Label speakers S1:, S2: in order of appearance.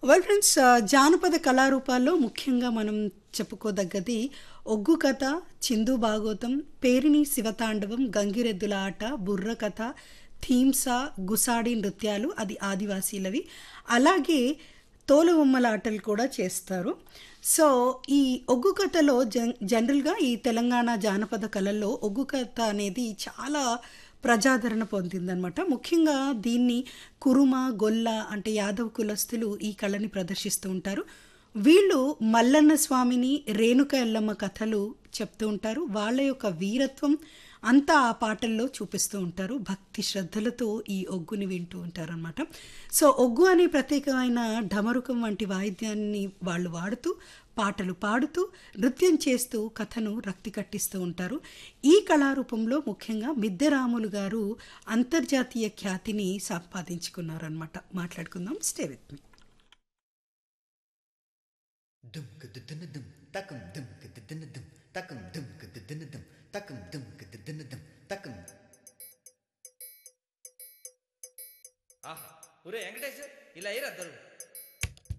S1: well friends జానపద కళారూపాల్లో ముఖ్యంగా మనం చెప్పుకోదగ్గది ఒగ్గు కథ చిందు భాగవతం పేరిణి శివతాండవం గంగిరెద్దుల ఆట బుర్ర కథ థీమ్సా గుసాడి నృత్యాలు అది ఆదివాసీలవి అలాగే తోలుబొమ్మల ఆటలు కూడా చేస్తారు సో ఈ ఒగ్గు కథలో జన్ జనరల్గా ఈ తెలంగాణ జానపద కళల్లో ఒగ్గు కథ అనేది చాలా ప్రజాదరణ పొందిందనమాట ముఖ్యంగా దీన్ని కురుమ గొల్ల అంటే యాదవ్ కులస్తులు ఈ కళని ప్రదర్శిస్తూ ఉంటారు వీళ్ళు మల్లన్న స్వామిని రేణుక ఎల్లమ్మ కథలు చెప్తూ ఉంటారు వాళ్ళ యొక్క వీరత్వం అంతా ఆ పాటల్లో చూపిస్తూ ఉంటారు భక్తి శ్రద్ధలతో ఈ ఒగ్గుని వింటూ ఉంటారు అనమాట సో ఒగ్గు అనే ప్రత్యేకమైన ఢమరుకం వంటి వాయిద్యాన్ని వాళ్ళు వాడుతూ పాటలు పాడుతూ నృత్యం చేస్తూ కథను రక్తి కట్టిస్తూ ఉంటారు ఈ కళారూపంలో ముఖ్యంగా మిద్దెరాములు గారు అంతర్జాతీయ ఖ్యాతిని సంపాదించుకున్నారనమాట మాట్లాడుకుందాం స్టే విత్ మీ
S2: దుమ్ దుద్దున దుమ్ తకం దుమ్ దుద్దున దుమ్ తకం దుమ్ దుద్దున దుమ్ తకం దుమ్ దుద్దున దుమ్ తకం
S3: ఆహా ఒరే వెంకటేష్ ఇలా అయ్యి అద్దరు